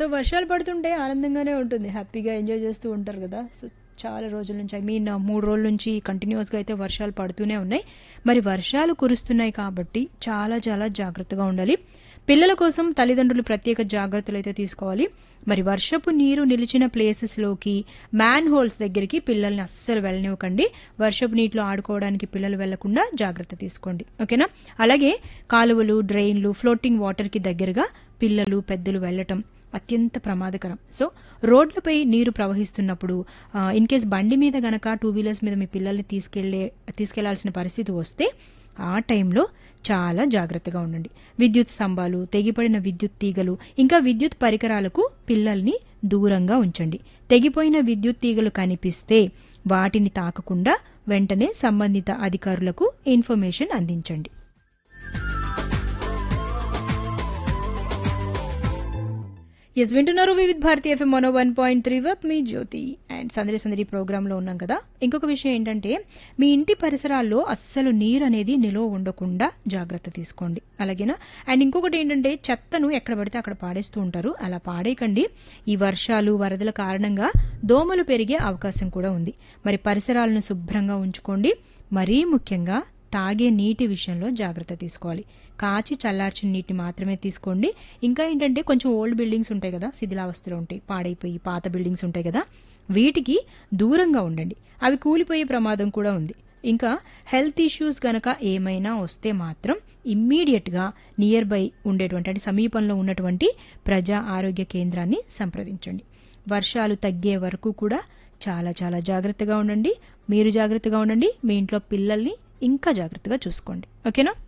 so వర్షాలు పడుతుంటే ఆనందంగానే ఉంటుంది హ్యాపీగా ఎంజాయ్ చేస్తూ ఉంటారు కదా సో చాలా రోజుల నుంచి ఐ మీన్ మూడు రోజుల నుంచి కంటిన్యూస్గా అయితే వర్షాలు పడుతూనే ఉన్నాయి మరి వర్షాలు కురుస్తున్నాయి కాబట్టి చాలా చాలా జాగ్రత్తగా ఉండాలి పిల్లల కోసం తల్లిదండ్రులు ప్రత్యేక జాగ్రత్తలు అయితే తీసుకోవాలి మరి వర్షపు నీరు నిలిచిన ప్లేసెస్లోకి మ్యాన్ హోల్స్ దగ్గరికి పిల్లల్ని అస్సలు వెళ్ళనివ్వకండి వర్షపు నీటిలో ఆడుకోవడానికి పిల్లలు వెళ్లకుండా జాగ్రత్త తీసుకోండి ఓకేనా అలాగే కాలువలు డ్రైన్లు ఫ్లోటింగ్ వాటర్కి దగ్గరగా పిల్లలు పెద్దలు వెళ్ళటం అత్యంత ప్రమాదకరం సో రోడ్లపై నీరు ప్రవహిస్తున్నప్పుడు ఇన్ కేస్ బండి మీద గనక టూ వీలర్స్ మీద మీ పిల్లల్ని తీసుకెళ్లే తీసుకెళ్లాల్సిన పరిస్థితి వస్తే ఆ టైంలో చాలా జాగ్రత్తగా ఉండండి విద్యుత్ స్తంభాలు తెగిపడిన విద్యుత్ తీగలు ఇంకా విద్యుత్ పరికరాలకు పిల్లల్ని దూరంగా ఉంచండి తెగిపోయిన విద్యుత్ తీగలు కనిపిస్తే వాటిని తాకకుండా వెంటనే సంబంధిత అధికారులకు ఇన్ఫర్మేషన్ అందించండి ఎస్ వింటున్నారు వివిధ్ భారతి ఎఫ్ఎం మనో వన్ పాయింట్ త్రీ వత్ మీ జ్యోతి అండ్ సందడి సందడి ప్రోగ్రాంలో ఉన్నాం కదా ఇంకొక విషయం ఏంటంటే మీ ఇంటి పరిసరాల్లో అస్సలు నీరు అనేది నిలువ ఉండకుండా జాగ్రత్త తీసుకోండి అలాగేనా అండ్ ఇంకొకటి ఏంటంటే చెత్తను ఎక్కడ పడితే అక్కడ పాడేస్తూ ఉంటారు అలా పాడేయకండి ఈ వర్షాలు వరదల కారణంగా దోమలు పెరిగే అవకాశం కూడా ఉంది మరి పరిసరాలను శుభ్రంగా ఉంచుకోండి మరీ ముఖ్యంగా తాగే నీటి విషయంలో జాగ్రత్త తీసుకోవాలి కాచి చల్లార్చిన నీటిని మాత్రమే తీసుకోండి ఇంకా ఏంటంటే కొంచెం ఓల్డ్ బిల్డింగ్స్ ఉంటాయి కదా శిథిలావస్థలో ఉంటాయి పాడైపోయి పాత బిల్డింగ్స్ ఉంటాయి కదా వీటికి దూరంగా ఉండండి అవి కూలిపోయే ప్రమాదం కూడా ఉంది ఇంకా హెల్త్ ఇష్యూస్ గనక ఏమైనా వస్తే మాత్రం ఇమ్మీడియట్గా నియర్ బై ఉండేటువంటి అంటే సమీపంలో ఉన్నటువంటి ప్రజా ఆరోగ్య కేంద్రాన్ని సంప్రదించండి వర్షాలు తగ్గే వరకు కూడా చాలా చాలా జాగ్రత్తగా ఉండండి మీరు జాగ్రత్తగా ఉండండి మీ ఇంట్లో పిల్లల్ని ఇంకా జాగ్రత్తగా చూసుకోండి ఓకేనా